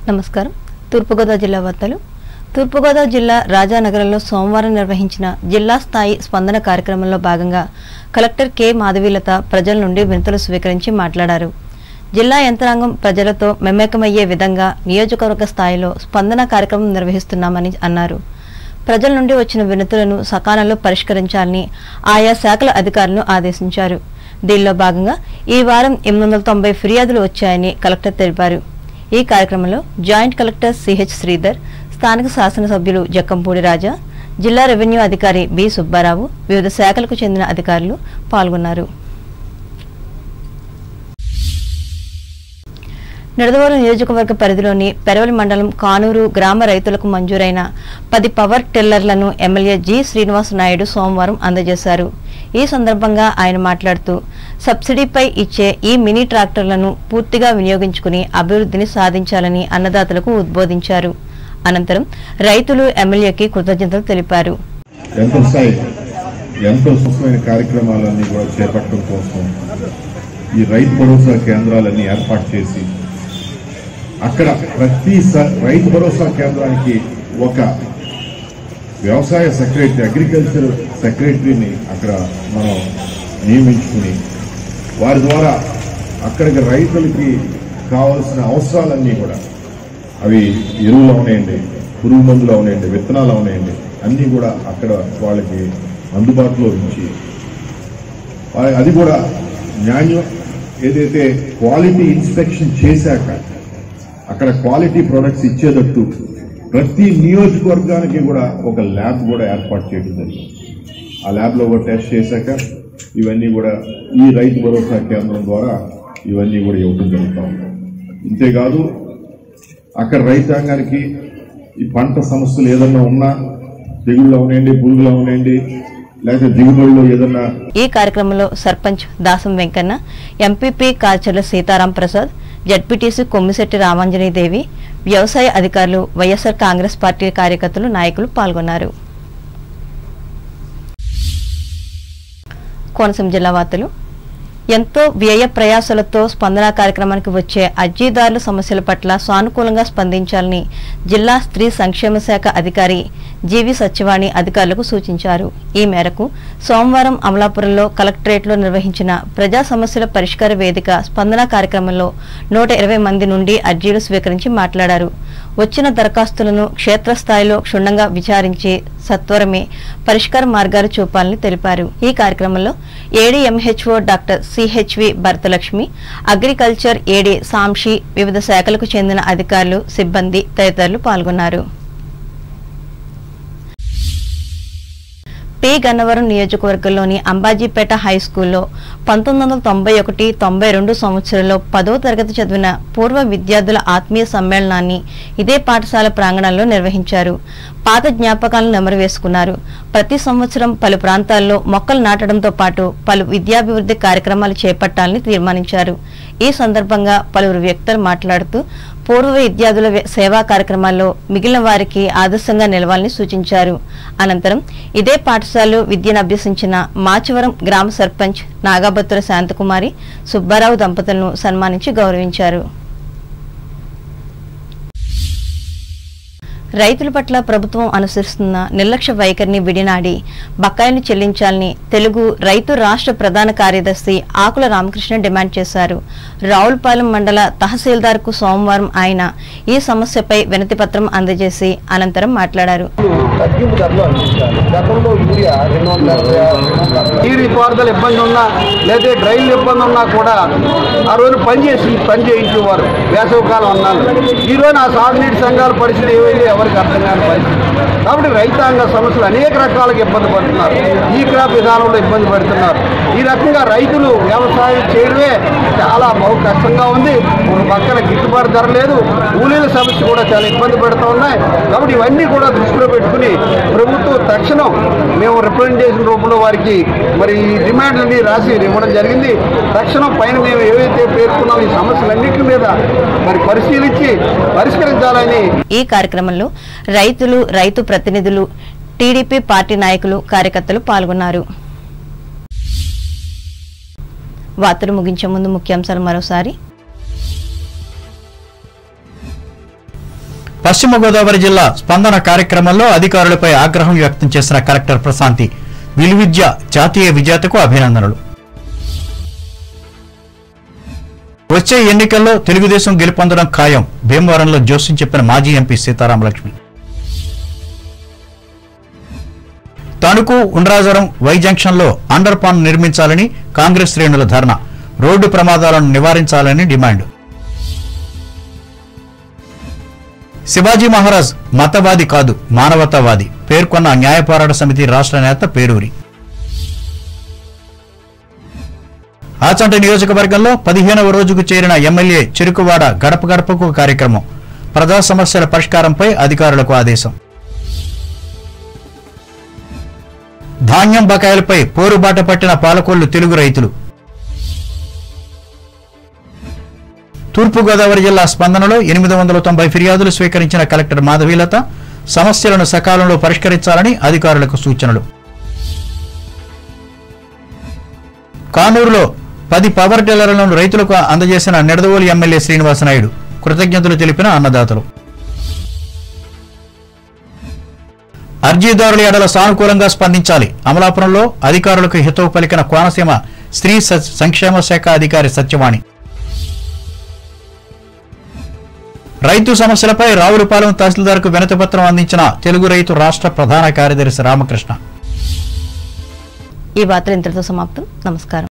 నమస్కారం తూర్పుగోదావరి జిల్లా వార్తలు తూర్పుగోదావరి జిల్లా రాజానగరంలో సోమవారం నిర్వహించిన జిల్లా స్థాయి స్పందన కార్యక్రమంలో భాగంగా కలెక్టర్ కె మాధవీలత ప్రజల నుండి వినతులు స్వీకరించి మాట్లాడారు జిల్లా యంత్రాంగం ప్రజలతో మెమ్మకమయ్యే విధంగా నియోజకవర్గ స్థాయిలో స్పందన కార్యక్రమం నిర్వహిస్తున్నామని అన్నారు ప్రజల నుండి వచ్చిన వినతులను సకాలంలో పరిష్కరించాలని ఆయా శాఖల అధికారులను ఆదేశించారు దీనిలో భాగంగా ఈ వారం ఎనిమిది వందల తొంభై ఫిర్యాదులు వచ్చాయని కలెక్టర్ తెలిపారు ఈ కార్యక్రమంలో జాయింట్ కలెక్టర్ సిహెచ్ శ్రీధర్ స్థానిక శాసనసభ్యులు జక్కంపూడి రాజా జిల్లా రెవెన్యూ అధికారి బి సుబ్బారావు వివిధ శాఖలకు చెందిన అధికారులు పాల్గొన్నారు నిడదవోలు నియోజకవర్గ పరిధిలోని పెరవలి మండలం కానూరు గ్రామ రైతులకు మంజూరైన పది పవర్ టిల్లర్లను ఎమ్మెల్యే జి శ్రీనివాస్ నాయుడు సోమవారం అందజేశారు ఈ సందర్భంగా ఆయన మాట్లాడుతూ సబ్సిడీపై ఇచ్చే ఈ మినీ ట్రాక్టర్లను పూర్తిగా వినియోగించుకుని అభివృద్ధిని సాధించాలని అన్నదాతలకు ఉద్బోధించారు అనంతరం రైతులు ఎమ్మెల్యేకి కృతజ్ఞతలు తెలిపారు ఎంతో స్థాయి ఎంతో సుఖమైన కార్యక్రమాలన్నీ కూడా చేపట్టడం కోసం ఈ రైతు భరోసా కేంద్రాలన్నీ ఏర్పాటు చేసి అక్కడ ప్రతి స- రైతు భరోసా కేంద్రానికి ఒక వ్యవసాయ సెక్రటరీ అగ్రికల్చర్ సెక్రటరీని అక్కడ మనం నియమించుకుని వారి ద్వారా అక్కడికి రైతులకి కావాల్సిన అవసరాలన్నీ కూడా అవి ఎరువులు అవనేయండి పురుగు మందులు అవనేయండి విత్తనాలు అవనేయండి అన్నీ కూడా అక్కడ వాళ్ళకి అందుబాటులో ఉంచి వా- అది కూడా న్యాయం ఏదైతే క్వాలిటీ ఇన్స్పెక్షన్ చేశాక అక్కడ క్వాలిటీ ప్రొడక్ట్స్ ఇచ్చేటట్టు ప్రతి నియోజకవర్గానికి కూడా ఒక ల్యాబ్ కూడా ఏర్పాటు చేయడం జరిగింది ఆ ల్యాబ్ లో కూడా టెస్ట్ చేశాక ఇవన్నీ కూడా ఈ రైతు భరోసా కేంద్రం ద్వారా ఇవన్నీ కూడా ఇవ్వడం జరుగుతూ ఉంది ఇంతేకాదు అక్కడ రైతాంగానికి ఈ పంట సమస్యలు ఏదన్నా ఉన్నా తెగుళ్ళు అవనండి పురుగులు అవనండి లేకపోతే దిగుబడిలో ఏదన్నా ఈ కార్యక్రమంలో సర్పంచ్ దాసం వెంకన్న ఎంపీపీ కాచర్ల సీతారాం ప్రసాద్ జడ్పీటీసీ కొమ్మిశెట్టి రామాంజనేయదేవి వ్యవసాయ అధికారులు వైఎస్ఆర్ కాంగ్రెస్ పార్టీ కార్యకర్తలు నాయకులు పాల్గొన్నారు కోనసీమ జిల్లా వార్తలు ఎంతో వ్యయ ప్రయాసాలతో స్పందన కార్యక్రమానికి వచ్చే అర్జీదారుల సమస్యల పట్ల సానుకూలంగా స్పందించాలని జిల్లా స్త్రీ సంక్షేమ శాఖ అధికారి జీవి సత్యవాణి అధికారులకు సూచించారు ఈ మేరకు సోమవారం అమలాపురంలో కలెక్టరేట్లో నిర్వహించిన ప్రజా సమస్యల పరిష్కార వేదిక స్పందన కార్యక్రమంలో నూట ఇరవై మంది నుండి అర్జీలు స్వీకరించి మాట్లాడారు వచ్చిన దరఖాస్తులను క్షేత్రస్థాయిలో క్షుణ్ణంగా విచారించి సత్వరమే పరిష్కార మార్గాలు చూపాలని తెలిపారు ఈ కార్యక్రమంలో ADMHO doctor CHV Bharathalakshmi agriculture AD Samshi వివిధ శాఖలకు చెందిన అధికారులు సిబ్బంది తదితరులు పాల్గొన్నారు పి గన్నవరం నియోజకవర్గంలోని అంబాజీపేట హై స్కూల్లో పంతొమ్మిది వందల తొంభై ఒకటి తొంభై రెండు సంవత్సరంలో పదో తరగతి చదివిన పూర్వ విద్యార్థుల ఆత్మీయ సమ్మేళనాన్ని ఇదే పాఠశాల ప్రాంగణంలో నిర్వహించారు పాత జ్ఞాపకాలను నెమరవేసుకున్నారు ప్రతి సంవత్సరం పలు ప్రాంతాల్లో మొక్కలు నాటడంతో పాటు పలు విద్యాభివృద్ధి కార్యక్రమాలు చేపట్టాలని తీర్మానించారు ఈ సందర్భంగా పలువురు వ్యక్తులు మాట్లాడుతూ పూర్వ విద్యార్థుల వే- సేవా కార్యక్రమాల్లో మిగిలిన వారికి ఆదర్శంగా నిలవాలని సూచించారు అనంతరం ఇదే పాఠశాలలో విద్యను అభ్యసించిన మాచవరం గ్రామ సర్పంచ్ నాగాబత్తుల శాంతకుమారి సుబ్బారావు దంపతులను సన్మానించి గౌరవించారు రైతుల పట్ల ప్రభుత్వం అనుసరిస్తున్న నిర్లక్ష్య వైఖరిని విడినాడి బకాయిలు చెల్లించాలని తెలుగు రైతు రాష్ట్ర ప్రధాన కార్యదర్శి ఆకుల రామకృష్ణ డిమాండ్ చేశారు రావులపాలెం మండల తహసీల్దార్కు సోమవారం ఆయన ఈ సమస్యపై వినతి పత్రం అందజేసి అనంతరం మాట్లాడారు తగ్గింపు ధరలో అందించాలి గతంలో యూరియా రెండు వందల అరవై ఆరు, రెండు వందల అరవై నీరు పారుదల ఇబ్బంది ఉన్నా లేదా డ్రైన్ల ఇబ్బంది ఉన్నా కూడా ఆ రోజు పని చేసి పని చేయించేవారు వేసవికాలం అన్నాను ఈ రోజు ఆ సాగునీటి సంఘాల పరిస్థితి ఏమైంది ఎవరికి అర్థం కాని పరిస్థితి కాబట్టి రైతాంగ సమస్యలు అనేక రకాలుగా ఇబ్బంది పడుతున్నారు ఈ క్రాప్ విధానంలో ఇబ్బంది పడుతున్నారు ఈ రకంగా రైతులు వ్యవసాయం చేయడమే చాలా బహు కష్టంగా ఉంది ఒక పక్కన గిట్టుబాటు ధర లేదు కూలీల సమస్య కూడా చాలా ఇబ్బంది పెడుతూ ఉన్నాయి కాబట్టి ఇవన్నీ కూడా దృష్టిలో పెట్టుకుని ప్రభుత్వం తక్షణం మేము రిప్రజెంటేషన్ రూపంలో వారికి మరి ఈ డిమాండ్లన్నీ రాసి ఇవ్వడం జరిగింది తక్షణం పైన మేము ఏవైతే పేర్కొన్నాం ఈ సమస్యలన్నింటి మీద మరి పరిశీలించి పరిష్కరించాలని ఈ కార్యక్రమంలో రైతులు రైతు ప్రతినిధులు టీడీపీ పార్టీ నాయకులు కార్యకర్తలు పాల్గొన్నారు వార్తలు ముగించే ముందు ముఖ్యాంశాలు మరోసారి పశ్చిమ గోదావరి జిల్లా స్పందన కార్యక్రమంలో అధికారులపై ఆగ్రహం వ్యక్తం చేసిన కలెక్టర్ ప్రశాంతి విలువిద్య జాతీయ విజేతకు అభినందనలు వచ్చే ఎన్నికల్లో తెలుగుదేశం గెలుపొందడం ఖాయం భీమవరంలో జోస్యం చెప్పిన మాజీ ఎంపీ సీతారామలక్ష్మి తణుకు ఉండ్రాజరం వై జంక్షన్లో అండర్ పాన్ నిర్మించాలని కాంగ్రెస్ శ్రేణుల ధర్నా రోడ్డు ప్రమాదాలను నివారించాలని డిమాండ్ శివాజీ మహారాజ్ మతవాది కాదు మానవతావాది పేర్కొన్న న్యాయ పోరాట సమితి రాష్ట్ర నేత పేరూరి ఆచంట నియోజకవర్గంలో పదిహేనవ రోజుకు చేరిన ఎమ్మెల్యే చెరుకువాడ గడప గడపకు కార్యక్రమం ప్రజా సమస్యల పరిష్కారంపై అధికారులకు ఆదేశం ధాన్యం బకాయిలపై పోరుబాట పట్టిన పాలకొల్లు తెలుగు రైతులు తూర్పుగోదావరి జిల్లా స్పందనలో ఎనిమిది వందల తొంభై ఫిర్యాదులు స్వీకరించిన కలెక్టర్ మాధవీలత సమస్యలను సకాలంలో పరిష్కరించాలని అధికారులకు సూచనలు కానూరులో పది పవర్ టిల్లర్లను రైతులకు అందజేసిన నిడదవోలు ఎమ్మెల్యే శ్రీనివాసనాయుడు కృతజ్ఞతలు తెలిపిన అన్నదాతలు అర్జీదారుల ఎడల సానుకూలంగా స్పందించాలి అమలాపురంలో అధికారులకు హితవు పలికిన కోనసీమ స్త్రీ స- సంక్షేమ శాఖ అధికారి సత్యవాణి రైతు సమస్యలపై రావులపాలెం తహసీల్దార్కు వినతిపత్రం అందించిన తెలుగు రైతు రాష్ట్ర ప్రధాన కార్యదర్శి రామకృష్ణ ఈ వార్తలు ఇంతటితో సమాప్తం నమస్కారం